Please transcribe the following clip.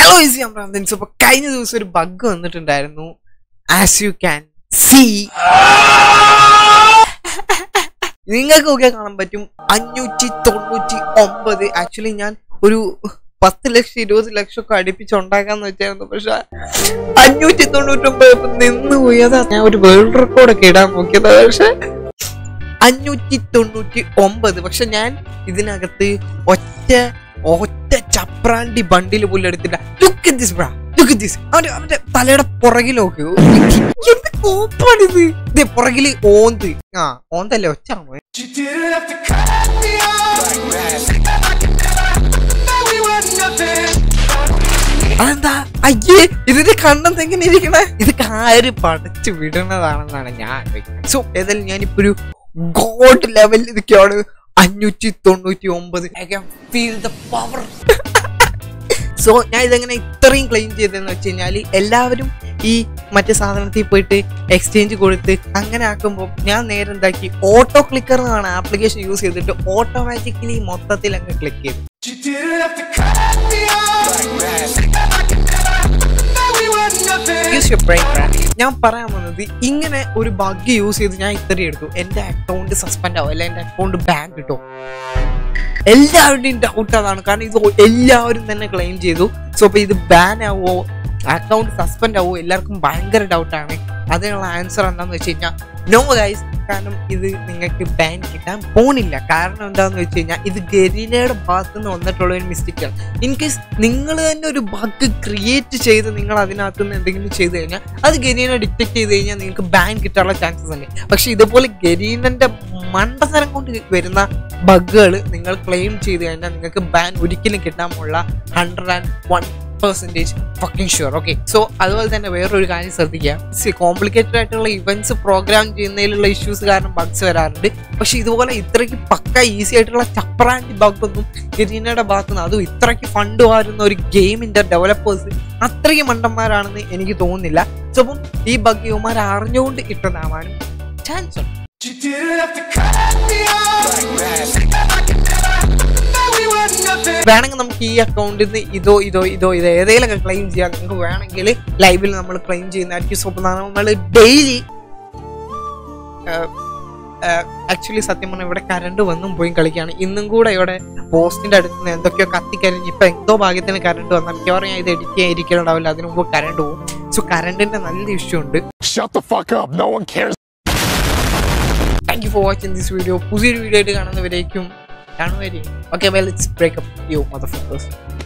Hello easy അമ്രാന്തൻസ് അപ്പൊ കഴിഞ്ഞ ദിവസം ഒരു ബഗ് വന്നിട്ടുണ്ടായിരുന്നു ആസ് യു ക്യാൻ സി നിങ്ങൾക്കൊക്കെ കാണാൻ പറ്റും അഞ്ഞൂറ്റി തൊണ്ണൂറ്റി ഒമ്പത് ആക്ച്വലി ഞാൻ ഒരു പത്ത് ലക്ഷം ഇരുപത് ലക്ഷം ഒക്കെ അടുപ്പിച്ച് ഉണ്ടാക്കാന്ന് വെച്ചായിരുന്നു പക്ഷെ അഞ്ഞൂറ്റി തൊണ്ണൂറ്റി ഒമ്പത് ഇപ്പൊ നിന്നുപോയി അതാ ഞാൻ ഒരു വേൾഡ് റെക്കോർഡൊക്കെ ഇടാൻ നോക്കിയത് പക്ഷെ അഞ്ഞൂറ്റി തൊണ്ണൂറ്റി ഒമ്പത് പക്ഷെ ഞാൻ ഇതിനകത്ത് ഒറ്റ ഒറ്റ ചപ്രാണ്ടി ബണ്ടിൽ പോലും എടുത്തില്ല look this bro look this അവന്റെ അവന്റെ തലയുടെ പുറകിൽ നോക്ക് എന്ത് കോപ്പാണിത് ഇതേ പുറകില് ഓന്ത് ആ ഓന്തല്ലേ ഒച്ച You didn't have to cut me off. Like that we were nothing. അതെന്താ അയ്യേ ഇതിന്റെ കണ്ണെന്ത് എങ്ങനെ ഇരിക്കണേ ഇത് ആര് പടച്ചു വിടണതാണെന്നാണ് ഞാൻ ആലോചിക്കുന്നത് സോ ഏതായാലും ഞാനിപ്പോ ഒരു ഗോഡ് ലെവലിൽ ഇതൊക്കെയാണ് അഞ്ഞൂറ്റി തൊണ്ണൂറ്റി ഒമ്പത് I can feel the power so ഞാൻ ഇതെങ്ങനെ ഇത്രയും ക്ലെയിം ചെയ്തതെന്ന് വെച്ച് കഴിഞ്ഞാൽ എല്ലാവരും ഈ മറ്റു സാധനത്തിൽ പോയിട്ട് എക്സ്ചേഞ്ച് കൊടുത്ത് അങ്ങനെ ആക്കുമ്പോൾ ഞാൻ നേരെ എന്താക്കി ഓട്ടോ ക്ലിക്കർ എന്നാണ് ആപ്ലിക്കേഷൻ യൂസ് ചെയ്തിട്ട് ഓട്ടോമാറ്റിക്കലി മൊത്തത്തിൽ അങ്ങ് ക്ലിക്ക് ചെയ്തു You didn't have to cut me off. That we were nothing. Use your brain rap ഞാൻ പറയാൻ വന്നത് ഇങ്ങനെ ഒരു ബഗ് യൂസ് ചെയ്ത് ഞാൻ ഇത്രയും എടുത്തു എൻ്റെ അക്കൗണ്ട് സസ്പെൻഡ് ആവും അല്ല എൻ്റെ അക്കൗണ്ട് ബാങ്ക് കിട്ടും എല്ലാവരുടെയും ഡൗട്ട് അതാണ് കാരണം ഇത് എല്ലാവരും തന്നെ ക്ലെയിം ചെയ്തു സോ അപ്പൊ ഇത് ബാൻ ആവോ അക്കൗണ്ട് സസ്പെൻഡ് ആവോ എല്ലാവർക്കും ഭയങ്കര ഡൗട്ടാണ് അതിനുള്ള ആൻസർ എന്താന്ന് വെച്ച് കഴിഞ്ഞാൽ നോ ഗൈസ് കാരണം ഇത് നിങ്ങൾക്ക് ബാൻ കിട്ടാൻ പോണില്ല കാരണം എന്താന്ന് വെച്ച് കഴിഞ്ഞാൽ ഇത് ഗരീനയുടെ ഭാഗത്ത് നിന്ന് വന്നിട്ടുള്ള ഒരു മിസ്റ്റേക്കാണ് ഇൻ കേസ് നിങ്ങൾ തന്നെ ഒരു ബഗ് ക്രിയേറ്റ് ചെയ്ത് നിങ്ങൾ അതിനകത്ത് നിന്ന് എന്തെങ്കിലും ചെയ്തു കഴിഞ്ഞാൽ അത് ഗരീനെ ഡിറ്റക്ട് ചെയ്ത് കഴിഞ്ഞാൽ നിങ്ങൾക്ക് ബാൻ കിട്ടാനുള്ള ചാൻസസ് ഉണ്ട് പക്ഷെ ഇതുപോലെ ഗരീനന്റെ മണ്ടത്തരം കൊണ്ട് വരുന്ന ബഗ്ഗുകൾ നിങ്ങൾ ക്ലെയിം ചെയ്ത് കഴിഞ്ഞാൽ നിങ്ങൾക്ക് ബാൻ ഒരിക്കലും കിട്ടാനുള്ള hundred and one percentage fucking sure okay so അതുപോലെ തന്നെ വേറൊരു കാര്യം ശ്രദ്ധിക്കുക കോംപ്ലിക്കേറ്റഡ് ആയിട്ടുള്ള ഇവന്റ്സ് പ്രോഗ്രാം ചെയ്യുന്നതിലുള്ള ഇഷ്യൂസ് കാരണം ബഗ്സ് വരാറുണ്ട് പക്ഷെ ഇതുപോലെ ഇത്രയ്ക്ക് പക്ക ഈസി ആയിട്ടുള്ള ചപ്രാൻഡി ബഗ് ഒന്നും ഗരീനയുടെ ഭാഗത്തു നിന്ന് അതും ഇത്രയ്ക്ക് ഫണ്ട് വാരുന്ന ഒരു ഗെയിമിന്റെ ഡെവലപ്പേഴ്സ് അത്രയ്ക്ക് മണ്ടന്മാരാണെന്ന് എനിക്ക് തോന്നുന്നില്ല സോ അപ്പം ഈ ബഗ് ഇവന്മാർ അറിഞ്ഞുകൊണ്ട് ഇട്ടതാവാനും ചാൻസ് ഉണ്ട് You didn't have to cut me off. That we were nothing. വേണമെങ്കിൽ നമുക്ക് ഈ അക്കൗണ്ടിൽ നിന്ന് ഇതോ ഇതോ ഇതോ ഇത് ഏതെങ്കിലുമൊക്കെ ക്ലെയിം ചെയ്യാം നിങ്ങൾക്ക് വേണമെങ്കിൽ ലൈവിൽ നമ്മൾ ക്ലെയിം ചെയ്യുന്നതായിരിക്കും സോ നമ്മൾ ഡെയിലി ആക്ച്വലി സത്യം പറഞ്ഞാൽ ഇവിടെ കറണ്ട് വന്നും പോയി കളിക്കുകയാണ് ഇന്നും കൂടെ ഇവിടെ പോസ്റ്റിന്റെ അടുത്ത് നിന്ന് എന്തൊക്കെയോ കത്തിക്കരിഞ്ഞ് ഇപ്പൊ എന്തോ ഭാഗ്യത്തിന് കറണ്ട് വന്നാൽ മിക്കവാറും ഞാൻ ഇത് എഡിറ്റ് ചെയ്യാൻ ഇരിക്കലുണ്ടാവില്ല അതിന് മുമ്പ് കറണ്ട് പോകും സോ കറണ്ടിന്റെ നല്ല ഇഷ്യൂ ഉണ്ട് Shut the fuck up. No one cares. Thank you for watching this video പുതിയൊരു വീഡിയോ ആയിട്ട് കാണുന്നവരേക്കും കാണുന്നവരെയും okay well it's breakup you mother focus